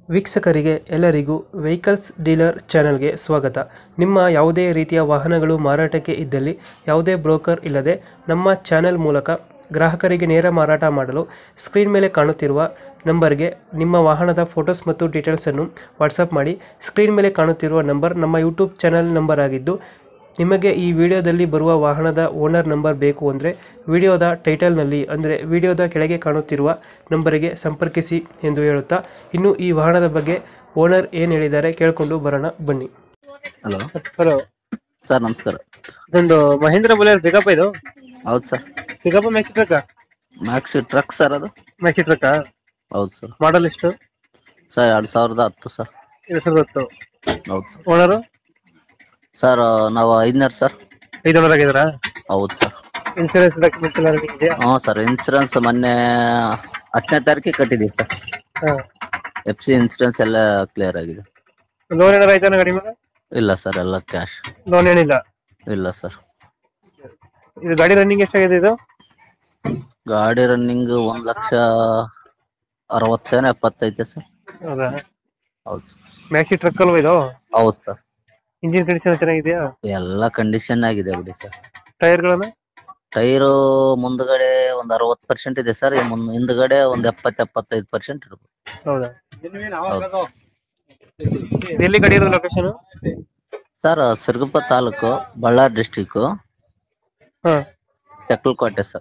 ವೀಕ್ಷಕರಿಗೆ ಎಲ್ಲರಿಗೂ vehicles dealer ಚಾನೆಲ್ಗೆ ಸ್ವಾಗತ ನಿಮ್ಮ ಯಾವುದೇ ರೀತಿಯ ವಾಹನಗಳು ಮಾರಾಟಕ್ಕೆ ಇದ್ದಲ್ಲಿ ಯಾವುದೇ ಬ್ರೋಕರ್ ಇಲ್ಲದೆ ನಮ್ಮ ಚಾನೆಲ್ ಮೂಲಕ ಗ್ರಾಹಕರಿಗೆ ನೇರ ಮಾರಾಟ ಮಾಡಲು ಸ್ಕ್ರೀನ್ ಮೇಲೆ ಕಾಣುತ್ತಿರುವ ನಂಬರ್ಗೆ ನಿಮ್ಮ ವಾಹನದ ಫೋಟೋಸ್ ಮತ್ತು ಡೀಟೇಲ್ಸನ್ನು ವಾಟ್ಸಪ್ ಮಾಡಿ ಸ್ಕ್ರೀನ್ ಮೇಲೆ ಕಾಣುತ್ತಿರುವ ನಂಬರ್ ನಮ್ಮ ಯೂಟ್ಯೂಬ್ ಚಾನೆಲ್ ನಂಬರ್ ಆಗಿದ್ದು ನಿಮಗೆ ಈ ವಿಡಿಯೋದಲ್ಲಿ ಬರುವ ವಾಹನದ ಓನರ್ ನಂಬರ್ ಬೇಕು ಅಂದರೆ ವಿಡಿಯೋದ ಟೈಟಲ್ನಲ್ಲಿ ಅಂದರೆ ವಿಡಿಯೋದ ಕೆಳಗೆ ಕಾಣುತ್ತಿರುವ ನಂಬರಿಗೆ ಸಂಪರ್ಕಿಸಿ ಎಂದು ಹೇಳುತ್ತಾ ಇನ್ನು ಈ ವಾಹನದ ಬಗ್ಗೆ ಓನರ್ ಏನು ಹೇಳಿದ್ದಾರೆ ಕೇಳಿಕೊಂಡು ಬರೋಣ ಬನ್ನಿ ಹಲೋ ಹಲೋ ಸರ್ ನಮಸ್ಕಾರ ಇದೊಂದು ಮಹೇಂದ್ರ ಬುಲೆರ್ ಪಿಕಪ್ ಇದು ಹೌದು sir pickup maxi truck maxi truck sir ಅದು ಮ್ಯಾಕ್ಸಿ ಟ್ರಕ್ ಹೌದು ಸರ್ ಮಾಡಲ್ ಎಷ್ಟು ಸರ್ ಎರಡ್ ಸಾವಿರದ ಹತ್ತು ಸರ್ ಎರಡು ಸಾವಿರದ ಹತ್ತು ಹೌದು ಸರ್ ಓನರು ಸರ್ ನಾವು ಐದ್ನರ್ ಸರ್ ಐದು ಓನರ್ ಆಗಿದಾರಾ ಹೌದು ಸರ್ ಇನ್ಸೂರೆನ್ಸ್ ಡಾಕ್ಯುಮೆಂಟ್ಸ್ ಎಲ್ಲ ready ಇದೆಯಾ ಹ್ಞೂ ಸರ್ ಇನ್ಸೂರೆನ್ಸ್ ಮೊನ್ನೆ ಹತ್ತನೇ ತಾರೀಕಿಗೆ ಕಟ್ಟಿದ್ದೀವಿ ಸರ್ ಹಾಂ ಎಫ್ ಸಿ ಇನ್ಸೂರೆನ್ಸ್ ಎಲ್ಲ ಕ್ಲಿಯರ್ ಆಗಿದೆ ಲೋನ್ ಏನಾರು ಆಯ್ತಾನ ಗಾಡಿ ಮೇಲೆ ಇಲ್ಲ ಸರ್ ಎಲ್ಲ ಕ್ಯಾಶ್ ಲೋನ್ ಏನಿಲ್ಲ ಇಲ್ಲ ಸರ್ ಇದು ಗಾಡಿ ರನ್ನಿಂಗ್ ಎಷ್ಟಾಗಿದೆ ಇದು ಗಾಡಿ ರನ್ನಿಂಗ್ ಒಂದ್ ಲಕ್ಷ ಅರವತ್ತೇನೋ ಎಪ್ಪತ್ತೈತೆ ಸರ್ ಹೌದಾ ಹೌದು ಸರ್ ಮ್ಯಾಕ್ಸಿ ಟ್ರಕ್ ಅಲ್ವಾ ಇದು ಹೌದು ಸರ್ ಇಂಜಿನ್ ಕಂಡೀಷನ್ ಚೆನ್ನಾಗಿದೆಯಾ ಎಲ್ಲ ಕಂಡೀಷನ್ ಆಗಿದೆ ಬಿಡಿ ಸರ್ ಟೈರ್ಗಳನ್ನ ಟೈರು ಮುಂದ್ಗಡೆ ಒಂದ್ ಅರವತ್ ಪರ್ಸೆಂಟ್ ಇದೆ ಸರ್ ಹಿಂದ್ಗಡೆ ಒಂದ್ ಎಪ್ಪತ್ ಎಪ್ಪತ್ತೈದು ಪರ್ಸೆಂಟ್ ಇರ್ಬೋದು ಹೌದಾ ಹೌದು ಇದು ಎಲ್ಲಿ ಗಾಡಿ ಇರೋದು location sir Siruguppa taluk Ballari district ಹಾ ತೆಕ್ಕಲಕೋಟೆ ಸರ್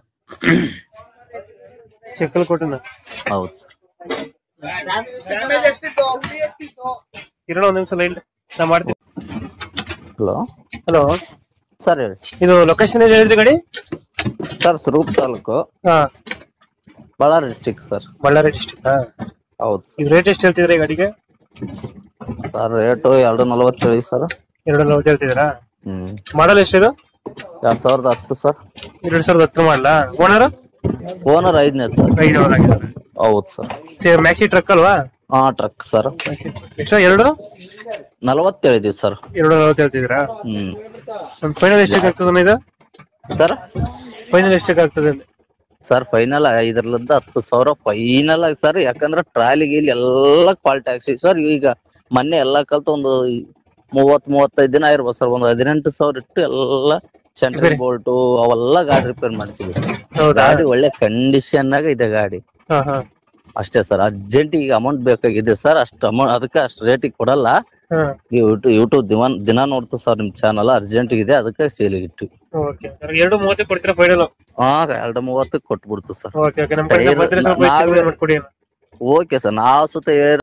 ಚೆಕ್ಕಲ್ ಕೊಟ್ಟನ ಹೌದು ಸರ್ ಇರೋಣ ಒಂದ್ ನಿಮಿಷ ಲೈನ್ ನಾ ಮಾಡ್ತೀನಿ ಹಲೋ ಹಲೋ ಸರ್ ಹೇಳಿ ಇದು ಲೊಕೇಶನ್ ಎಲ್ಲಿ ಹೇಳಿದ್ರಿ ಗಾಡಿ ಸರ್ ಸಿರುಗುಪ್ಪ ತಾಲೂಕು ಹಾ Ballari district sir Ballari district ಹೌದು ಇದು ರೇಟ್ ಎಷ್ಟು ಹೇಳ್ತಿದ್ರಿ ಗಾಡಿಗೆ ಸರ್ ರೇಟು ಎರಡು ನಲವತ್ತೇಳು ಸರ್ ಎರಡು ನಲ್ವತ್ತು ಹೇಳ್ತಿದ್ದೀರಾ ಹ್ಮ್ ಮಾಡಲ್ ಎಷ್ಟಿದು ಎರಡ್ ಸಾವಿರದ ಹತ್ತು ಸರ್ ಎರಡ್ ಸಾವಿರದ ಹತ್ತು ಮಾಡಲ ಓನರ್ ಓನರ್ ಐದನೇ ಸರ್ ಐದು ಓನರ್ ಆಗಿದ್ದಾರೆ ಹೌದು ಸರ್ ಸೇಮ್ ಮ್ಯಾಕ್ಸಿ ಟ್ರಕ್ ಅಲ್ವಾ ಹಾ ಟ್ರಕ್ ಸರ್ ಎಷ್ಟು ಎರಡು ನಲವತ್ತೇಳಿದೀವಿ ಸರ್ ಎರಡು ನಲ್ವತ್ತು ಹೇಳ್ತಿದ್ದೀರಾ ಹ್ಮ್ ಒಂದು ಫೈನಲ್ ಎಷ್ಟಕ್ಕೆ ಆಗ್ತದೆ ಇದು ಸರ್ ಫೈನಲ್ ಎಷ್ಟಕ್ಕೆ ಆಗ್ತದೆ ಅಂದೆ? ಸರ್ ಫೈನಲ್ ಐದರಲ್ಲಿಂದ ಹತ್ತು ಸಾವಿರ ಫೈನಲ್ ಆಗಿ ಸರ್ ಯಾಕಂದ್ರೆ ಟ್ರಾಲಿ ಗೀಲಿ ಎಲ್ಲ ಕ್ವಾಲಿಟಿ ಹಾಕ್ಸಿ ಸರ್ ಈಗ ಮೊನ್ನೆ ಎಲ್ಲಾ ಕಲ್ತು ಒಂದು ಮೂವತ್ ಮೂವತ್ತೈದು ದಿನ ಇರ್ಬೋದು ಸರ್ ಒಂದು ಹದಿನೆಂಟು ಸಾವಿರ ಇಟ್ಟು ಎಲ್ಲ ಸೆಂಟ್ರಲ್ ಬೋಲ್ಟು ಅವೆಲ್ಲ ಗಾಡಿ ರಿಪೇರ್ ಮಾಡಿಸಿದ್ವಿ ಸರ್ ಹೌದಾ ಗಾಡಿ ಒಳ್ಳೆ ಕಂಡೀಷನ್ ಆಗ ಇದೆ ಗಾಡಿ ಹಾ ಹಾ ಅಷ್ಟೇ ಸರ್ ಅರ್ಜೆಂಟ್ ಈಗ ಅಮೌಂಟ್ ಬೇಕಾಗಿದೆ ಸರ್ ಅಷ್ಟು ಅಮೌಂಟ್ ಅದಕ್ಕೆ ಅಷ್ಟು ರೇಟಿಗೆ ಕೊಡಲ್ಲ ಹಾ ಯೂಟ್ಯೂಬ್ ಯೂಟ್ಯೂಬ್ ದಿನ ದಿನ ನೋಡ್ತು ಸರ್ ನಿಮ್ ಚಾನಲ್ ಅರ್ಜೆಂಟ್ ಇದೆ ಅದಕ್ಕೆ ಸೇಲಿಗೆ ಇಟ್ಟು ಓಕೆ ಎರಡು ಮೂವತ್ತು ಕೊಡ್ತೀರಾ ಫೈನಲ್ ಹಾ ಎರಡು ಮೂವತ್ತಕ್ಕೆ ಕೊಟ್ಬಿಡ್ತು ಸರ್ ಓಕೆ ಓಕೆ ನಮ್ಮ ಕಡೆ ಬಂದ್ರೆ ಸ್ವಲ್ಪ ಹೆಚ್ಚು ಕಡಿಮೆ ಮಾಡ್ಕೊಡಿ ಓಕೆ ಸರ್ ನಾವು ಸುತ್ತ